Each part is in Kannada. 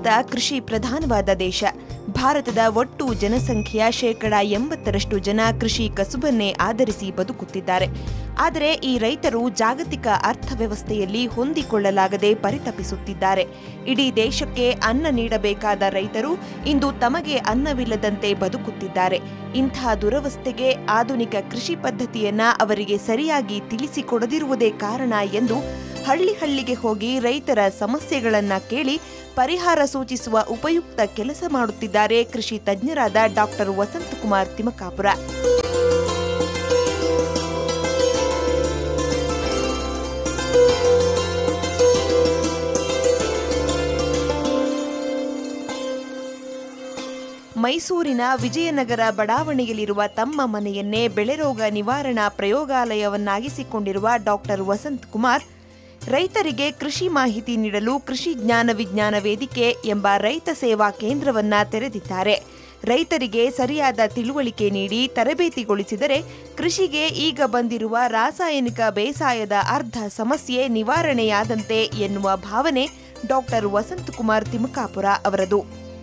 ಭಾರತ ಕೃಷಿ ಪ್ರಧಾನವಾದ ದೇಶ ಭಾರತದ ಒಟ್ಟು ಜನಸಂಖ್ಯೆಯ ಶೇಕಡ ಎಂಬತ್ತರಷ್ಟು ಜನ ಕೃಷಿ ಕಸುಬನ್ನೇ ಆಧರಿಸಿ ಬದುಕುತ್ತಿದ್ದಾರೆ ಆದರೆ ಈ ರೈತರು ಜಾಗತಿಕ ಅರ್ಥವ್ಯವಸ್ಥೆಯಲ್ಲಿ ಹೊಂದಿಕೊಳ್ಳಲಾಗದೆ ಪರಿತಪಿಸುತ್ತಿದ್ದಾರೆ ಇಡೀ ದೇಶಕ್ಕೆ ಅನ್ನ ನೀಡಬೇಕಾದ ರೈತರು ಇಂದು ತಮಗೆ ಅನ್ನವಿಲ್ಲದಂತೆ ಬದುಕುತ್ತಿದ್ದಾರೆ ಇಂಥ ದುರವಸ್ಥೆಗೆ ಆಧುನಿಕ ಕೃಷಿ ಪದ್ಧತಿಯನ್ನ ಅವರಿಗೆ ಸರಿಯಾಗಿ ತಿಳಿಸಿಕೊಡದಿರುವುದೇ ಕಾರಣ ಎಂದು ಹಳ್ಳಿ ಹಳ್ಳಿಗೆ ಹೋಗಿ ರೈತರ ಸಮಸ್ಯೆಗಳನ್ನ ಕೇಳಿ ಪರಿಹಾರ ಸೂಚಿಸುವ ಉಪಯುಕ್ತ ಕೆಲಸ ಮಾಡುತ್ತಿದ್ದಾರೆ ಕೃಷಿ ತಜ್ಞರಾದ ಡಾಕ್ಟರ್ ವಸಂತಕುಮಾರ್ ತಿಮಕಾಪುರ ಮೈಸೂರಿನ ವಿಜಯನಗರ ಬಡಾವಣೆಯಲ್ಲಿರುವ ತಮ್ಮ ಮನೆಯನ್ನೇ ಬೆಳೆರೋಗ ನಿವಾರಣಾ ಪ್ರಯೋಗಾಲಯವನ್ನಾಗಿಸಿಕೊಂಡಿರುವ ಡಾಕ್ಟರ್ ವಸಂತ್ ಕುಮಾರ್ ರೈತರಿಗೆ ಕೃಷಿ ಮಾಹಿತಿ ನೀಡಲು ಕೃಷಿ ಜ್ಞಾನ ವಿಜ್ಞಾನ ವೇದಿಕೆ ಎಂಬ ರೈತ ಸೇವಾ ಕೇಂದ್ರವನ್ನ ತೆರೆದಿದ್ದಾರೆ ರೈತರಿಗೆ ಸರಿಯಾದ ತಿಳುವಳಿಕೆ ನೀಡಿ ತರಬೇತಿಗೊಳಿಸಿದರೆ ಕೃಷಿಗೆ ಈಗ ಬಂದಿರುವ ರಾಸಾಯನಿಕ ಬೇಸಾಯದ ಅರ್ಧ ಸಮಸ್ಯೆ ನಿವಾರಣೆಯಾದಂತೆ ಎನ್ನುವ ಭಾವನೆ ಡಾಕ್ಟರ್ ವಸಂತಕುಮಾರ್ ತಿಮಕಾಪುರ ಅವರದು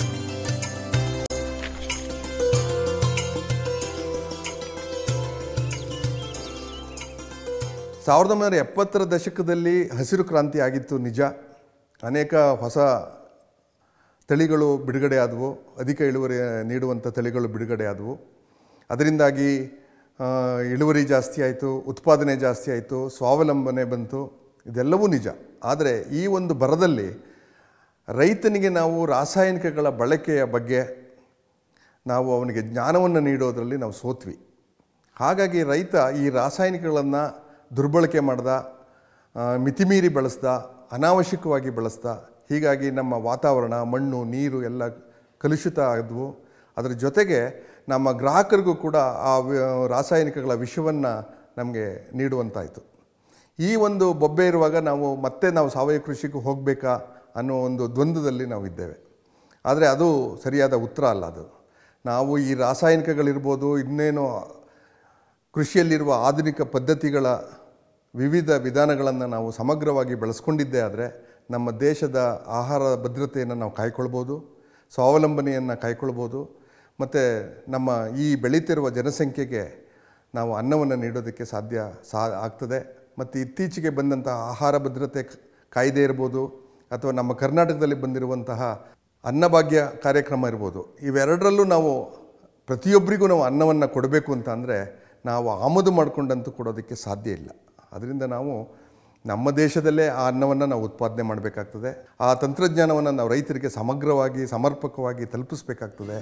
ಸಾವಿರದ ಒಂಬೈನೂರ ಎಪ್ಪತ್ತರ ದಶಕದಲ್ಲಿ ಹಸಿರು ಕ್ರಾಂತಿ ಆಗಿತ್ತು ನಿಜ ಅನೇಕ ಹೊಸ ತಳಿಗಳು ಬಿಡುಗಡೆ ಆದವು ಅಧಿಕ ಇಳುವರಿ ನೀಡುವಂಥ ತಳಿಗಳು ಬಿಡುಗಡೆ ಆದವು ಅದರಿಂದಾಗಿ ಆ, ಇಳುವರಿ ಜಾಸ್ತಿ ಆಯಿತು ಉತ್ಪಾದನೆ ಜಾಸ್ತಿ ಆಯಿತು ಸ್ವಾವಲಂಬನೆ ಬಂತು ಇದೆಲ್ಲವೂ ನಿಜ ಆದರೆ ಈ ಒಂದು ಬರದಲ್ಲಿ ರೈತನಿಗೆ ನಾವು ರಾಸಾಯನಿಕಗಳ ಬಳಕೆಯ ಬಗ್ಗೆ ನಾವು ಅವನಿಗೆ ಜ್ಞಾನವನ್ನು ನೀಡೋದರಲ್ಲಿ ನಾವು ಸೋತ್ವಿ ಹಾಗಾಗಿ ರೈತ ಈ ರಾಸಾಯನಿಕಗಳನ್ನು ದುರ್ಬಳಕೆ ಮಾಡ್ದ ಆ, ಮಿತಿಮೀರಿ ಬಳಸ್ದ ಅನಾವಶ್ಯಕವಾಗಿ ಬಳಸ್ದ ಹೀಗಾಗಿ ನಮ್ಮ ವಾತಾವರಣ ಮಣ್ಣು ನೀರು ಎಲ್ಲ ಕಲುಷಿತ ಆದವು ಅದರ ಜೊತೆಗೆ ನಮ್ಮ ಗ್ರಾಹಕರಿಗೂ ಕೂಡ ಆ ವಿ- ರಾಸಾಯನಿಕಗಳ ವಿಷವನ್ನು ನಮಗೆ ನೀಡುವಂತಾಯಿತು ಈ ಒಂದು ಬೊಬ್ಬೆ ಇರುವಾಗ ನಾವು ಮತ್ತೆ ನಾವು ಸಾವಯವ ಕೃಷಿಗೆ ಹೋಗಬೇಕಾ ಅನ್ನೋ ಒಂದು ದ್ವಂದ್ವದಲ್ಲಿ ನಾವು ಇದ್ದೇವೆ ಆದರೆ ಅದು ಸರಿಯಾದ ಉತ್ತರ ಅಲ್ಲ ಅದು ನಾವು ಈ ರಾಸಾಯನಿಕಗಳಿರ್ಬೋದು ಇನ್ನೇನು ಕೃಷಿಯಲ್ಲಿರುವ ಆಧುನಿಕ ಪದ್ಧತಿಗಳ ವಿವಿಧ ವಿಧಾನಗಳನ್ನು ನಾವು ಸಮಗ್ರವಾಗಿ ಬಳಸ್ಕೊಂಡಿದ್ದೇ ಆದರೆ ನಮ್ಮ ದೇಶದ ಆಹಾರ ಭದ್ರತೆಯನ್ನು ನಾವು ಕಾಯ್ಕೊಳ್ಬೋದು ಸ್ವಾವಲಂಬನೆಯನ್ನು ಕಾಯ್ಕೊಳ್ಬೋದು ಮತ್ತು ನಮ್ಮ ಈ ಬೆಳೀತಿರುವ ಜನಸಂಖ್ಯೆಗೆ ನಾವು ಅನ್ನವನ್ನು ನೀಡೋದಕ್ಕೆ ಸಾಧ್ಯ ಸಾ ಆಗ್ತದೆ ಮತ್ತು ಇತ್ತೀಚೆಗೆ ಬಂದಂತಹ ಆಹಾರ ಭದ್ರತೆ ಕ- ಕಾಯ್ದೆ ಇರ್ಬೋದು ಅಥವಾ ನಮ್ಮ ಕರ್ನಾಟಕದಲ್ಲಿ ಬಂದಿರುವಂತಹ ಅನ್ನಭಾಗ್ಯ ಕಾರ್ಯಕ್ರಮ ಇರ್ಬೋದು ಇವೆರಡರಲ್ಲೂ ನಾವು ಪ್ರತಿಯೊಬ್ಬರಿಗೂ ನಾವು ಅನ್ನವನ್ನು ಕೊಡಬೇಕು ಅಂತ ಅಂದರೆ ನಾವು ಆಮದು ಮಾಡಿಕೊಂಡಂತೂ ಕೊಡೋದಕ್ಕೆ ಸಾಧ್ಯ ಇಲ್ಲ ಅದರಿಂದ ನಾವು ನಮ್ಮ ದೇಶದಲ್ಲೇ ಆ ಅನ್ನವನ್ನು ನಾವು ಉತ್ಪಾದನೆ ಮಾಡಬೇಕಾಗ್ತದೆ ಆ ತಂತ್ರಜ್ಞಾನವನ್ನು ನಾವು ರೈತರಿಗೆ ಸಮಗ್ರವಾಗಿ ಸಮರ್ಪಕವಾಗಿ ತಲುಪಿಸ್ಬೇಕಾಗ್ತದೆ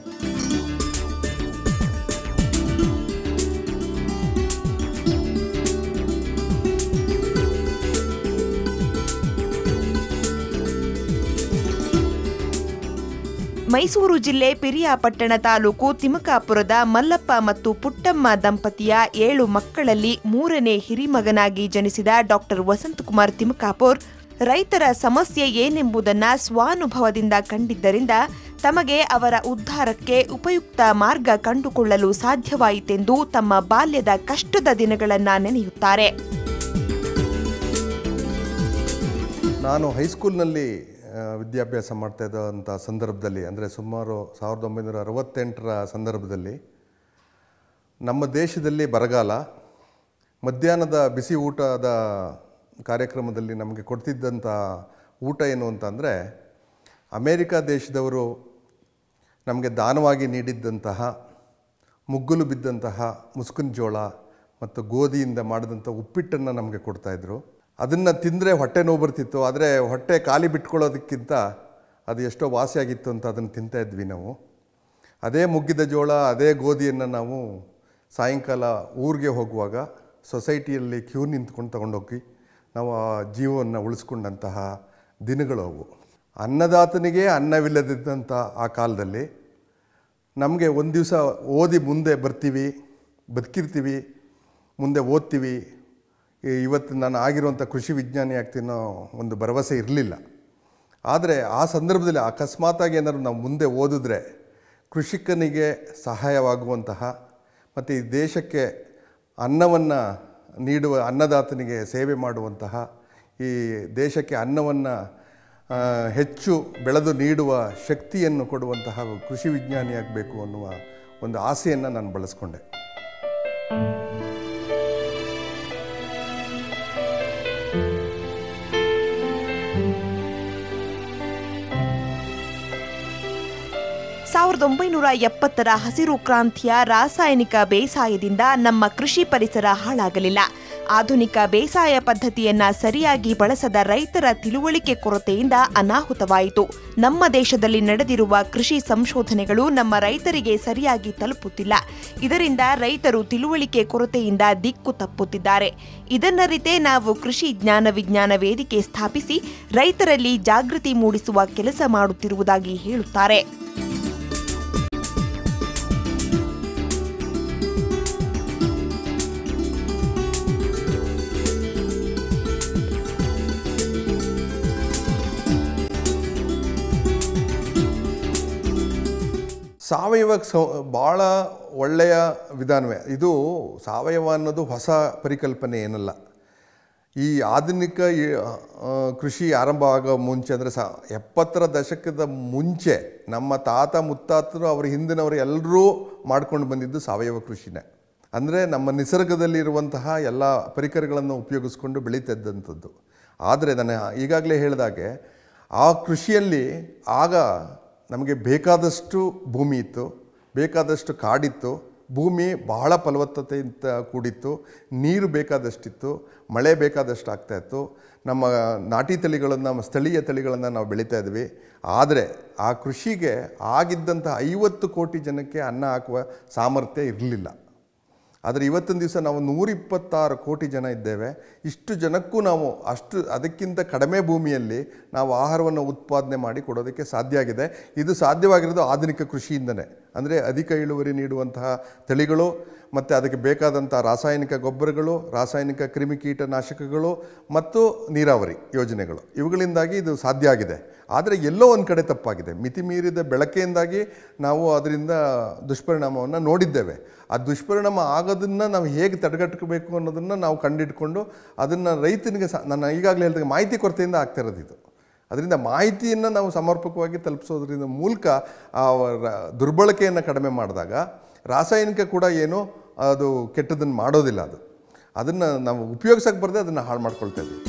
ಮೈಸೂರು ಜಿಲ್ಲೆ ಪಿರಿಯಾಪಟ್ಟಣ ತಾಲೂಕು ತಿಮಕಾಪುರದ ಮಲ್ಲಪ್ಪ ಮತ್ತು ಪುಟ್ಟಮ್ಮ ದಂಪತಿಯ ಏಳು ಮಕ್ಕಳಲ್ಲಿ ಮೂರನೇ ಹಿರಿಮಗನಾಗಿ ಜನಿಸಿದ ಡಾಕ್ಟರ್ ವಸಂತಕುಮಾರ್ ತಿಮಕಾಪುರ್ ರೈತರ ಸಮಸ್ಯೆ ಏನೆಂಬುದನ್ನ ಸ್ವಾನುಭವದಿಂದ ಕಂಡಿದ್ದರಿಂದ ತಮಗೆ ಅವರ ಉದ್ಧಾರಕ್ಕೆ ಉಪಯುಕ್ತ ಮಾರ್ಗ ಕಂಡುಕೊಳ್ಳಲು ಸಾಧ್ಯವಾಯಿತೆಂದು ತಮ್ಮ ಬಾಲ್ಯದ ಕಷ್ಟದ ದಿನಗಳನ್ನ ನೆನೆಯುತ್ತಾರೆ ನಾನು ಹೈಸ್ಕೂಲ್ನಲ್ಲಿ ಆ, ವಿದ್ಯಾಭ್ಯಾಸ ಮಾಡ್ತಾ ಇದ್ದಂಥ ಸಂದರ್ಭದಲ್ಲಿ ಅಂದರೆ ಸುಮಾರು ಸಾವಿರದ ಒಂಬೈನೂರ ಅರವತ್ತೆಂಟರ ಸಂದರ್ಭದಲ್ಲಿ ನಮ್ಮ ದೇಶದಲ್ಲಿ ಬರಗಾಲ ಮಧ್ಯಾಹ್ನದ ಬಿಸಿ ಊಟದ ಕಾರ್ಯಕ್ರಮದಲ್ಲಿ ನಮಗೆ ಕೊಡ್ತಿದ್ದಂಥ ಊಟ ಏನು ಅಂತಂದರೆ ಅಮೇರಿಕ ದೇಶದವರು ನಮಗೆ ದಾನವಾಗಿ ನೀಡಿದ್ದಂತಹ ಮುಗ್ಗುಲು ಬಿದ್ದಂತಹ ಮುಸ್ಕಿನ ಜೋಳ ಮತ್ತು ಗೋಧಿಯಿಂದ ಮಾಡಿದಂಥ ಉಪ್ಪಿಟ್ಟನ್ನು ನಮಗೆ ಕೊಡ್ತಾಯಿದ್ರು ಅದನ್ನು ತಿಂದರೆ ಹೊಟ್ಟೆ ನೋವು ಬರ್ತಿತ್ತು ಆದರೆ ಹೊಟ್ಟೆ ಖಾಲಿ ಬಿಟ್ಕೊಳ್ಳೋದಕ್ಕಿಂತ ಅದು ಎಷ್ಟೋ ವಾಸಿಯಾಗಿತ್ತು ಅಂತ ಅದನ್ನು ತಿಂತಾ ಇದ್ವಿ ನಾವು ಅದೇ ಮುಗ್ಗಿದ ಜೋಳ ಅದೇ ಗೋಧಿಯನ್ನು ನಾವು ಸಾಯಂಕಾಲ ಊರಿಗೆ ಹೋಗುವಾಗ ಸೊಸೈಟಿಯಲ್ಲಿ ಕ್ಯೂ ನಿಂತ್ಕೊಂಡು ತಗೊಂಡೋಗಿ ನಾವು ಆ ಜೀವವನ್ನು ಉಳಿಸ್ಕೊಂಡಂತಹ ದಿನಗಳು ಅವು ಅನ್ನದಾತನಿಗೆ ಅನ್ನವಿಲ್ಲದಿದ್ದಂಥ ಆ ಕಾಲದಲ್ಲಿ ನಮಗೆ ಒಂದು ದಿವಸ ಓದಿ ಮುಂದೆ ಬರ್ತೀವಿ ಬದುಕಿರ್ತೀವಿ ಮುಂದೆ ಓದ್ತೀವಿ ಈ- ಇವತ್ತು ನಾನು ಆಗಿರುವಂಥ ಕೃಷಿ ವಿಜ್ಞಾನಿ ಆಗ್ತೀನೋ ಒಂದು ಭರವಸೆ ಇರಲಿಲ್ಲ ಆದರೆ ಆ ಸಂದರ್ಭದಲ್ಲಿ ಅಕಸ್ಮಾತಾಗಿ ಏನಾದ್ರು ನಾವು ಮುಂದೆ ಓದಿದ್ರೆ ಕೃಷಿಕನಿಗೆ ಸಹಾಯವಾಗುವಂತಹ ಮತ್ತು ಈ ದೇಶಕ್ಕೆ ಅನ್ನವನ್ನು ನೀಡುವ ಅನ್ನದಾತನಿಗೆ ಸೇವೆ ಮಾಡುವಂತಹ ಈ ದೇಶಕ್ಕೆ ಅನ್ನವನ್ನು ಆ, ಹೆಚ್ಚು ಬೆಳೆದು ನೀಡುವ ಶಕ್ತಿಯನ್ನು ಕೊಡುವಂತಹ ಕೃಷಿ ವಿಜ್ಞಾನಿಯಾಗಬೇಕು ಅನ್ನುವ ಒಂದು ಆಸೆಯನ್ನು ನಾನು ಬಳಸ್ಕೊಂಡೆ ಸಾವಿರದ ಒಂಬೈನೂರ ಎಪ್ಪತ್ತರ ಹಸಿರು ಕ್ರಾಂತಿಯ ರಾಸಾಯನಿಕ ಬೇಸಾಯದಿಂದ ನಮ್ಮ ಕೃಷಿ ಪರಿಸರ ಹಾಳಾಗಲಿಲ್ಲ ಆಧುನಿಕ ಬೇಸಾಯ ಪದ್ಧತಿಯನ್ನ ಸರಿಯಾಗಿ ಬಳಸದ ರೈತರ ತಿಳುವಳಿಕೆ ಕೊರತೆಯಿಂದ ಅನಾಹುತವಾಯಿತು ನಮ್ಮ ದೇಶದಲ್ಲಿ ನಡೆದಿರುವ ಕೃಷಿ ಸಂಶೋಧನೆಗಳು ನಮ್ಮ ರೈತರಿಗೆ ಸರಿಯಾಗಿ ತಲುಪುತ್ತಿಲ್ಲ ಇದರಿಂದ ರೈತರು ತಿಳುವಳಿಕೆ ಕೊರತೆಯಿಂದ ದಿಕ್ಕು ತಪ್ಪುತ್ತಿದ್ದಾರೆ ಇದನ್ನರಿತೇ ನಾವು ಕೃಷಿ ಜ್ಞಾನ ವಿಜ್ಞಾನ ವೇದಿಕೆ ಸ್ಥಾಪಿಸಿ ರೈತರಲ್ಲಿ ಜಾಗೃತಿ ಮೂಡಿಸುವ ಕೆಲಸ ಮಾಡುತ್ತಿರುವುದಾಗಿ ಹೇಳುತ್ತಾರೆ ಸಾವಯವ ಸೌ ಭಾಳ ಒಳ್ಳೆಯ ವಿಧಾನವೇ ಇದು ಸಾವಯವ ಅನ್ನೋದು ಹೊಸ ಪರಿಕಲ್ಪನೆ ಏನಲ್ಲ ಈ ಆಧುನಿಕ ಈ, ಆ, ಕೃಷಿ ಆರಂಭ ಆಗೋ ಮುಂಚೆ ಅಂದರೆ ಸಾ ಎಪ್ಪತ್ತರ ದಶಕದ ಮುಂಚೆ ನಮ್ಮ ತಾತ ಮುತ್ತಾತರು ಅವರ ಹಿಂದಿನವರು ಎಲ್ಲರೂ ಮಾಡ್ಕೊಂಡು ಬಂದಿದ್ದು ಸಾವಯವ ಕೃಷಿನೇ ಅಂದರೆ ನಮ್ಮ ನಿಸರ್ಗದಲ್ಲಿರುವಂತಹ ಎಲ್ಲ ಪರಿಕರಗಳನ್ನು ಉಪಯೋಗಿಸ್ಕೊಂಡು ಬೆಳೀತಿದ್ದಂಥದ್ದು ಆದರೆ ನಾನು ಈಗಾಗಲೇ ಹೇಳಿದಾಗೆ ಆ ಕೃಷಿಯಲ್ಲಿ ಆಗ ನಮಗೆ ಬೇಕಾದಷ್ಟು ಭೂಮಿ ಇತ್ತು ಬೇಕಾದಷ್ಟು ಕಾಡಿತ್ತು ಭೂಮಿ ಬಹಳ ಫಲವತ್ತತೆಯಿಂದ ಕೂಡಿತ್ತು ನೀರು ಬೇಕಾದಷ್ಟಿತ್ತು ಮಳೆ ಬೇಕಾದಷ್ಟು ಆಗ್ತಾಯಿತ್ತು ನಮ್ಮ ನಾಟಿ ತಳಿಗಳನ್ನು ನಮ್ಮ ಸ್ಥಳೀಯ ತಳಿಗಳನ್ನು ನಾವು ಬೆಳೀತಾ ಇದ್ವಿ ಆದರೆ ಆ ಕೃಷಿಗೆ ಆಗಿದ್ದಂಥ ಐವತ್ತು ಕೋಟಿ ಜನಕ್ಕೆ ಅನ್ನ ಹಾಕುವ ಸಾಮರ್ಥ್ಯ ಇರಲಿಲ್ಲ ಆದರೆ ಇವತ್ತಿನ ದಿವಸ ನಾವು ನೂರಿಪ್ಪತ್ತಾರು ಕೋಟಿ ಜನ ಇದ್ದೇವೆ ಇಷ್ಟು ಜನಕ್ಕೂ ನಾವು ಅಷ್ಟು ಅದಕ್ಕಿಂತ ಕಡಿಮೆ ಭೂಮಿಯಲ್ಲಿ ನಾವು ಆಹಾರವನ್ನು ಉತ್ಪಾದನೆ ಮಾಡಿ ಕೊಡೋದಕ್ಕೆ ಸಾಧ್ಯ ಆಗಿದೆ ಇದು ಸಾಧ್ಯವಾಗಿರೋದು ಆಧುನಿಕ ಕೃಷಿಯಿಂದನೇ ಅಂದರೆ ಅಧಿಕ ಇಳುವರಿ ನೀಡುವಂತಹ ತಳಿಗಳು ಮತ್ತು ಅದಕ್ಕೆ ಬೇಕಾದಂಥ ರಾಸಾಯನಿಕ ಗೊಬ್ಬರಗಳು ರಾಸಾಯನಿಕ ಕ್ರಿಮಿಕೀಟನಾಶಕಗಳು ಮತ್ತು ನೀರಾವರಿ ಯೋಜನೆಗಳು ಇವುಗಳಿಂದಾಗಿ ಇದು ಸಾಧ್ಯ ಆಗಿದೆ ಆದರೆ ಎಲ್ಲೋ ಒಂದು ಕಡೆ ತಪ್ಪಾಗಿದೆ ಮಿತಿ ಮೀರಿದ ಬೆಳಕೆಯಿಂದಾಗಿ ನಾವು ಅದರಿಂದ ದುಷ್ಪರಿಣಾಮವನ್ನು ನೋಡಿದ್ದೇವೆ ಆ ದುಷ್ಪರಿಣಾಮ ಆಗೋದನ್ನು ನಾವು ಹೇಗೆ ತಡೆಗಟ್ಟಬೇಕು ಅನ್ನೋದನ್ನು ನಾವು ಕಂಡಿಡ್ಕೊಂಡು ಅದನ್ನು ರೈತನಿಗೆ ಸ ನಾನು ಈಗಾಗಲೇ ಹೇಳಿದಾಗ ಮಾಹಿತಿ ಕೊರತೆಯಿಂದ ಆಗ್ತಾ ಇರೋದು ಇದು ಅದರಿಂದ ಮಾಹಿತಿಯನ್ನು ನಾವು ಸಮರ್ಪಕವಾಗಿ ತಲುಪಿಸೋದ್ರಿಂದ ಮೂಲಕ ಆ ರ- ದುರ್ಬಳಕೆಯನ್ನು ಕಡಿಮೆ ಮಾಡಿದಾಗ ರಾಸಾಯನಿಕ ಕೂಡ ಏನು ಅದು ಕೆಟ್ಟದನ್ನು ಮಾಡೋದಿಲ್ಲ ಅದು ಅದನ್ನು ನಾವು ಉಪಯೋಗಿಸಕ್ಕೆ ಬರದೆ ಅದನ್ನು ಹಾಳು ಮಾಡ್ಕೊಳ್ತಾ ಇದ್ದೀವಿ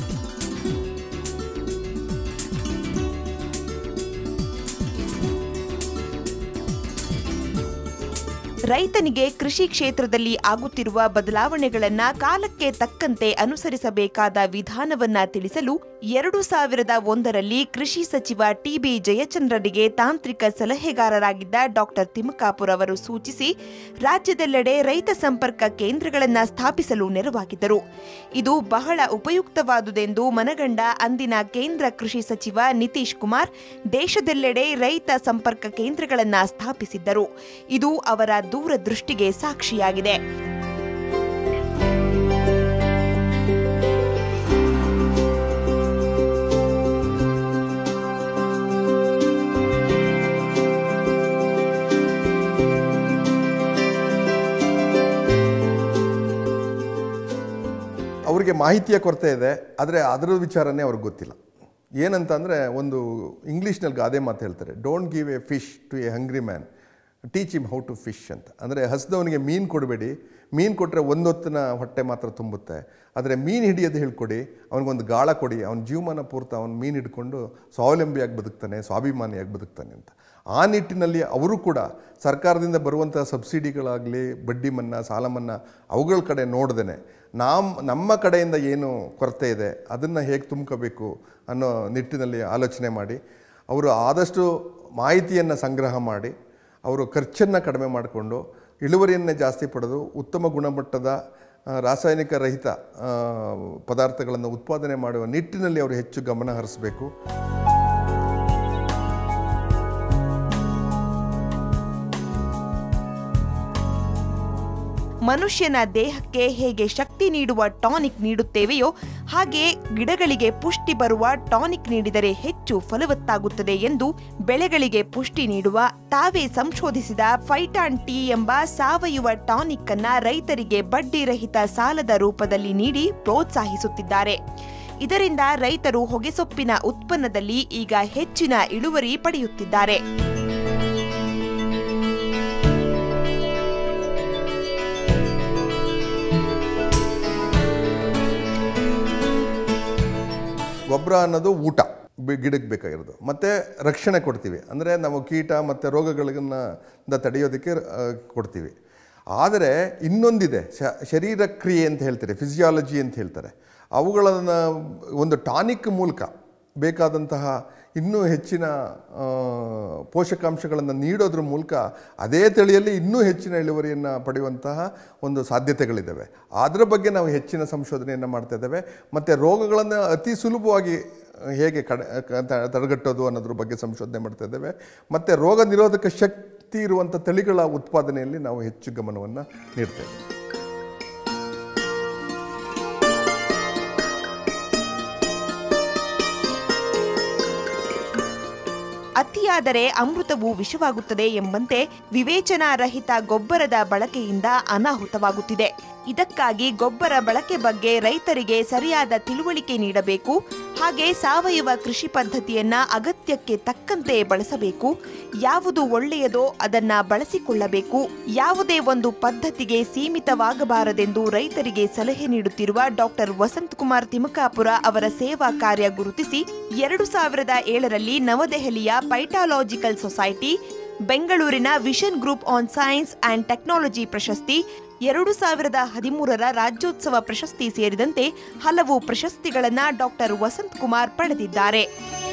ರೈತನಿಗೆ ಕೃಷಿ ಕ್ಷೇತ್ರದಲ್ಲಿ ಆಗುತ್ತಿರುವ ಬದಲಾವಣೆಗಳನ್ನ ಕಾಲಕ್ಕೆ ತಕ್ಕಂತೆ ಅನುಸರಿಸಬೇಕಾದ ವಿಧಾನವನ್ನ ತಿಳಿಸಲು ಎರಡು ಸಾವಿರದ ಒಂದರಲ್ಲಿ ಕೃಷಿ ಸಚಿವ ಟಿಬಿ ಜಯಚಂದ್ರನಿಗೆ ತಾಂತ್ರಿಕ ಸಲಹೆಗಾರರಾಗಿದ್ದ ಡಾಕ್ಟರ್ ತಿಮ್ಮಕಾಪುರ್ ಅವರು ಸೂಚಿಸಿ ರಾಜ್ಯದೆಲ್ಲೆಡೆ ರೈತ ಸಂಪರ್ಕ ಕೇಂದ್ರಗಳನ್ನ ಸ್ಥಾಪಿಸಲು ನೆರವಾಗಿದ್ದರು ಇದು ಬಹಳ ಉಪಯುಕ್ತವಾದುದೆಂದು ಮನಗಂಡ ಅಂದಿನ ಕೇಂದ್ರ ಕೃಷಿ ಸಚಿವ ನಿತೀಶ್ ಕುಮಾರ್ ದೇಶದೆಲ್ಲೆಡೆ ರೈತ ಸಂಪರ್ಕ ಕೇಂದ್ರಗಳನ್ನ ಸ್ಥಾಪಿಸಿದ್ದರು ಇದು ಅವರ ದೂರದೃಷ್ಟಿಗೆ ಸಾಕ್ಷಿಯಾಗಿದೆ ಅವರಿಗೆ ಮಾಹಿತಿಯ ಕೊರತೆ ಇದೆ ಆದರೆ ಅದರ ವಿಚಾರನೇ ಅವ್ರಿಗೆ ಗೊತ್ತಿಲ್ಲ ಏನಂತ ಅಂದರೆ ಒಂದು ಇಂಗ್ಲೀಷ್ನಲ್ಲಿ ಗಾದೆ ಮಾತು ಹೇಳ್ತಾರೆ don't give a fish to a hungry man teach him how to fish ಅಂತ ಅಂದರೆ ಹಸ್ದವನಿಗೆ ಮೀನು ಕೊಡಬೇಡಿ ಮೀನು ಕೊಟ್ಟರೆ ಒಂದೊತ್ತಿನ ಹೊಟ್ಟೆ ಮಾತ್ರ ತುಂಬುತ್ತೆ ಆದರೆ ಮೀನು ಹಿಡಿಯೋದು ಹೇಳ್ಕೊಡಿ ಅವನಿಗೊಂದು ಗಾಳ ಕೊಡಿ ಅವನ ಜೀವಮಾನ ಪೂರ್ತ ಅವನು ಮೀನು ಹಿಡ್ಕೊಂಡು ಸ್ವಾವಲಂಬಿಯಾಗಿ ಬದುಕ್ತಾನೆ ಸ್ವಾಭಿಮಾನಿಯಾಗಿ ಬದುಕ್ತಾನೆ ಅಂತ ಆ ನಿಟ್ಟಿನಲ್ಲಿ ಅವರು ಕೂಡ ಸರ್ಕಾರದಿಂದ ಬರುವಂಥ ಸಬ್ಸಿಡಿಗಳಾಗಲಿ ಬಡ್ಡಿ ಮನ್ನಾ ಸಾಲ ಮನ್ನಾ ಅವುಗಳ ಕಡೆ ನೋಡ್ದೇನೆ ನಾವು ನಮ್ಮ ಕಡೆಯಿಂದ ಏನು ಕೊರತೆ ಇದೆ ಅದನ್ನು ಹೇಗೆ ತುಂಬ್ಕೋಬೇಕು ಅನ್ನೋ ನಿಟ್ಟಿನಲ್ಲಿ ಆಲೋಚನೆ ಮಾಡಿ ಅವರು ಆದಷ್ಟು ಮಾಹಿತಿಯನ್ನು ಸಂಗ್ರಹ ಮಾಡಿ ಅವರು ಖರ್ಚನ್ನು ಕಡಿಮೆ ಮಾಡಿಕೊಂಡು ಇಳುವರಿಯನ್ನೇ ಜಾಸ್ತಿ ಪಡೆದು ಉತ್ತಮ ಗುಣಮಟ್ಟದ ಆ, ರಾಸಾಯನಿಕ ರಹಿತ ಆ, ಪದಾರ್ಥಗಳನ್ನು ಉತ್ಪಾದನೆ ಮಾಡುವ ನಿಟ್ಟಿನಲ್ಲಿ ಅವರು ಹೆಚ್ಚು ಗಮನ ಹರಿಸಬೇಕು ಮನುಷ್ಯನ ದೇಹಕ್ಕೆ ಹೇಗೆ ಶಕ್ತಿ ನೀಡುವ ಟಾನಿಕ್ ನೀಡುತ್ತೇವೆಯೋ ಹಾಗೆ ಗಿಡಗಳಿಗೆ ಪುಷ್ಟಿ ಬರುವ ಟಾನಿಕ್ ನೀಡಿದರೆ ಹೆಚ್ಚು ಫಲವತ್ತಾಗುತ್ತದೆ ಎಂದು ಬೆಳೆಗಳಿಗೆ ಪುಷ್ಟಿ ನೀಡುವ ತಾವೇ ಸಂಶೋಧಿಸಿದ ಫೈಟಾನ್ ಟಿ ಎಂಬ ಸಾವಯವ ಟಾನಿಕ್ ಅನ್ನ ರೈತರಿಗೆ ಬಡ್ಡಿ ರಹಿತ ಸಾಲದ ರೂಪದಲ್ಲಿ ನೀಡಿ ಪ್ರೋತ್ಸಾಹಿಸುತ್ತಿದ್ದಾರೆ ಇದರಿಂದ ರೈತರು ಹೊಗೆಸೊಪ್ಪಿನ ಉತ್ಪನ್ನದಲ್ಲಿ ಈಗ ಹೆಚ್ಚಿನ ಇಳುವರಿ ಪಡೆಯುತ್ತಿದ್ದಾರೆ ಗೊಬ್ಬರ ಅನ್ನೋದು ಊಟ ಬಿ- ಗಿಡಕ್ಕೆ ಬೇಕಾಗಿರೋದು ಮತ್ತು ರಕ್ಷಣೆ ಕೊಡ್ತೀವಿ ಅಂದರೆ ನಾವು ಕೀಟ ಮತ್ತು ರೋಗಗಳನ್ನ ತಡೆಯೋದಕ್ಕೆ ಆ, ಕೊಡ್ತೀವಿ ಆದರೆ ಇನ್ನೊಂದಿದೆ ಶ ಶರೀರ ಕ್ರಿಯೆ ಅಂತ ಹೇಳ್ತಾರೆ ಫಿಸಿಯಾಲಜಿ ಅಂತ ಹೇಳ್ತಾರೆ ಅವುಗಳನ್ನು ಒಂದು ಟಾನಿಕ್ ಮೂಲಕ ಬೇಕಾದಂತಹ ಇನ್ನೂ ಹೆಚ್ಚಿನ ಆ, ಪೋಷಕಾಂಶಗಳನ್ನು ನೀಡೋದ್ರ ಮೂಲಕ ಅದೇ ತಳಿಯಲ್ಲಿ ಇನ್ನೂ ಹೆಚ್ಚಿನ ಇಳುವರಿಯನ್ನು ಪಡೆಯುವಂತಹ ಒಂದು ಸಾಧ್ಯತೆಗಳಿದ್ದಾವೆ ಅದರ ಬಗ್ಗೆ ನಾವು ಹೆಚ್ಚಿನ ಸಂಶೋಧನೆಯನ್ನು ಮಾಡ್ತಾ ಇದ್ದೇವೆ ಮತ್ತು ರೋಗಗಳನ್ನು ಅತಿ ಸುಲಭವಾಗಿ ಹೇಗೆ ಕಡೆ ಕ- ತ- ತಡೆಗಟ್ಟೋದು ಅನ್ನೋದ್ರ ಬಗ್ಗೆ ಸಂಶೋಧನೆ ಮಾಡ್ತಾ ಇದ್ದೇವೆ ಮತ್ತು ರೋಗ ನಿರೋಧಕ ಶಕ್ತಿ ಇರುವಂಥ ತಳಿಗಳ ಉತ್ಪಾದನೆಯಲ್ಲಿ ನಾವು ಹೆಚ್ಚು ಗಮನವನ್ನು ನೀಡ್ತೇವೆ ಅತಿಯಾದರೆ ಅಮೃತವು ವಿಷವಾಗುತ್ತದೆ ಎಂಬಂತೆ ವಿವೇಚನಾರಹಿತ ಗೊಬ್ಬರದ ಬಳಕೆಯಿಂದ ಅನಾಹುತವಾಗುತ್ತಿದೆ ಇದಕ್ಕಾಗಿ ಗೊಬ್ಬರ ಬಳಕೆ ಬಗ್ಗೆ ರೈತರಿಗೆ ಸರಿಯಾದ ತಿಳುವಳಿಕೆ ನೀಡಬೇಕು ಹಾಗೆ ಸಾವಯವ ಕೃಷಿ ಪದ್ಧತಿಯನ್ನ ಅಗತ್ಯಕ್ಕೆ ತಕ್ಕಂತೆ ಬಳಸಬೇಕು ಯಾವುದು ಒಳ್ಳೆಯದೋ ಅದನ್ನ ಬಳಸಿಕೊಳ್ಳಬೇಕು ಯಾವುದೇ ಒಂದು ಪದ್ಧತಿಗೆ ಸೀಮಿತವಾಗಬಾರದೆಂದು ರೈತರಿಗೆ ಸಲಹೆ ನೀಡುತ್ತಿರುವ ಡಾಕ್ಟರ್ ವಸಂತಕುಮಾರ್ ತಿಮಕಾಪುರ ಅವರ ಸೇವಾ ಕಾರ್ಯ ಗುರುತಿಸಿ ಎರಡು ಸಾವಿರದ ಏಳರಲ್ಲಿ ನವದೆಹಲಿಯ ಪೈಟಾಲಾಜಿಕಲ್ ಸೊಸೈಟಿ ಬೆಂಗಳೂರಿನ vision group on science and technology ಪ್ರಶಸ್ತಿ ಎರಡು ಸಾವಿರದ ಹದಿಮೂರರ ರಾಜ್ಯೋತ್ಸವ ಪ್ರಶಸ್ತಿ ಸೇರಿದಂತೆ ಹಲವು ಪ್ರಶಸ್ತಿಗಳನ್ನ ಡಾಕ್ಟರ್ ವಸಂತ್ ಕುಮಾರ್ ಪಡೆದಿದ್ದಾರೆ